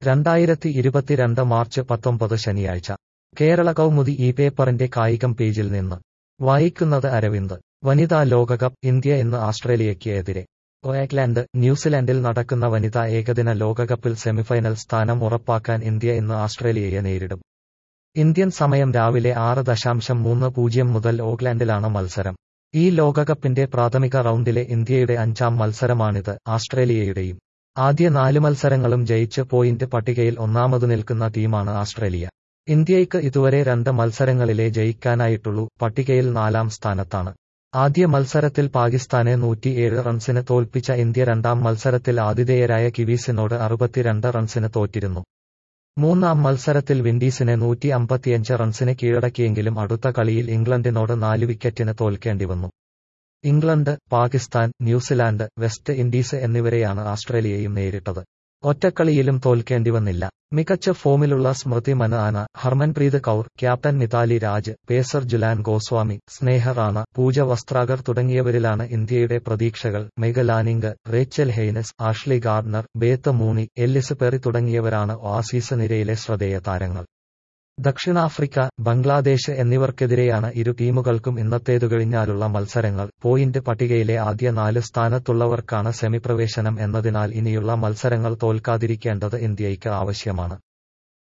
രണ്ടായിരത്തി ഇരുപത്തിരണ്ട് മാർച്ച് പത്തൊമ്പത് ശനിയാഴ്ച കേരള കൗമുദി ഈ പേപ്പറിന്റെ കായികം പേജിൽ നിന്ന് വായിക്കുന്നത് അരവിന്ദ് വനിതാ ലോകകപ്പ് ഇന്ത്യ ഇന്ന് ആസ്ട്രേലിയയ്ക്ക് എതിരെ ഓക്ലാൻഡ് ന്യൂസിലാൻഡിൽ നടക്കുന്ന വനിതാ ഏകദിന ലോകകപ്പിൽ സെമിഫൈനൽ സ്ഥാനം ഉറപ്പാക്കാൻ ഇന്ത്യ ഇന്ന് ആസ്ട്രേലിയയെ നേരിടും ഇന്ത്യൻ സമയം രാവിലെ ആറ് ദശാംശം മൂന്ന് പൂജ്യം മുതൽ ഓക്ലാൻഡിലാണ് മത്സരം ഈ ലോകകപ്പിന്റെ പ്രാഥമിക റൗണ്ടിലെ ഇന്ത്യയുടെ അഞ്ചാം മത്സരമാണിത് ആസ്ട്രേലിയയുടെയും ആദ്യ നാല് മത്സരങ്ങളും ജയിച്ച് പോയിന്റ് പട്ടികയിൽ ഒന്നാമത് നിൽക്കുന്ന ടീമാണ് ആസ്ട്രേലിയ ഇന്ത്യയ്ക്ക് ഇതുവരെ രണ്ട് മത്സരങ്ങളിലെ ജയിക്കാനായിട്ടുള്ളൂ പട്ടികയിൽ നാലാം സ്ഥാനത്താണ് ആദ്യ മത്സരത്തിൽ പാകിസ്ഥാനെ നൂറ്റിയേഴ് റൺസിന് തോൽപ്പിച്ച ഇന്ത്യ രണ്ടാം മത്സരത്തിൽ ആതിഥേയരായ കിവീസിനോട് അറുപത്തിരണ്ട് റൺസിന് തോറ്റിരുന്നു മൂന്നാം മത്സരത്തിൽ വിൻഡീസിനെ നൂറ്റി അമ്പത്തിയഞ്ച് റൺസിന് കീഴടക്കിയെങ്കിലും അടുത്ത കളിയിൽ ഇംഗ്ലണ്ടിനോട് നാല് വിക്കറ്റിന് തോൽക്കേണ്ടി വന്നു England Pakistan New Zealand West Indies എന്നിവരെയാണ് ആസ്ട്രേലിയയും നേരിട്ടത് ഒറ്റക്കളിയിലും തോൽക്കേണ്ടി വന്നില്ല മികച്ച ഫോമിലുള്ള സ്മൃതി മനാന ഹർമൻപ്രീത് കൌർ ക്യാപ്റ്റൻ മിതാലി രാജ് പേസർ ജുലാൻ ഗോസ്വാമി സ്നേഹ റാണ പൂജ വസ്ത്രാകർ തുടങ്ങിയവരിലാണ് ഇന്ത്യയുടെ പ്രതീക്ഷകൾ Meg Lanning Rachael Haynes Ashleigh Gardner Beth Mooney Ellis Perry തുടങ്ങിയവരാണ് ഓസീസ് നിരയിലെ ശ്രദ്ധേയ താരങ്ങൾ ദക്ഷിണാഫ്രിക്ക ബംഗ്ലാദേശ് എന്നിവർക്കെതിരെയാണ് ഇരു ടീമുകൾക്കും ഇന്നത്തേതു കഴിഞ്ഞാലുള്ള മത്സരങ്ങൾ പോയിന്റ് പട്ടികയിലെ ആദ്യ നാല് സ്ഥാനത്തുള്ളവർക്കാണ് സെമിപ്രവേശനം എന്നതിനാൽ ഇനിയുള്ള മത്സരങ്ങൾ തോൽക്കാതിരിക്കേണ്ടത് ഇന്ത്യയ്ക്ക് ആവശ്യമാണ്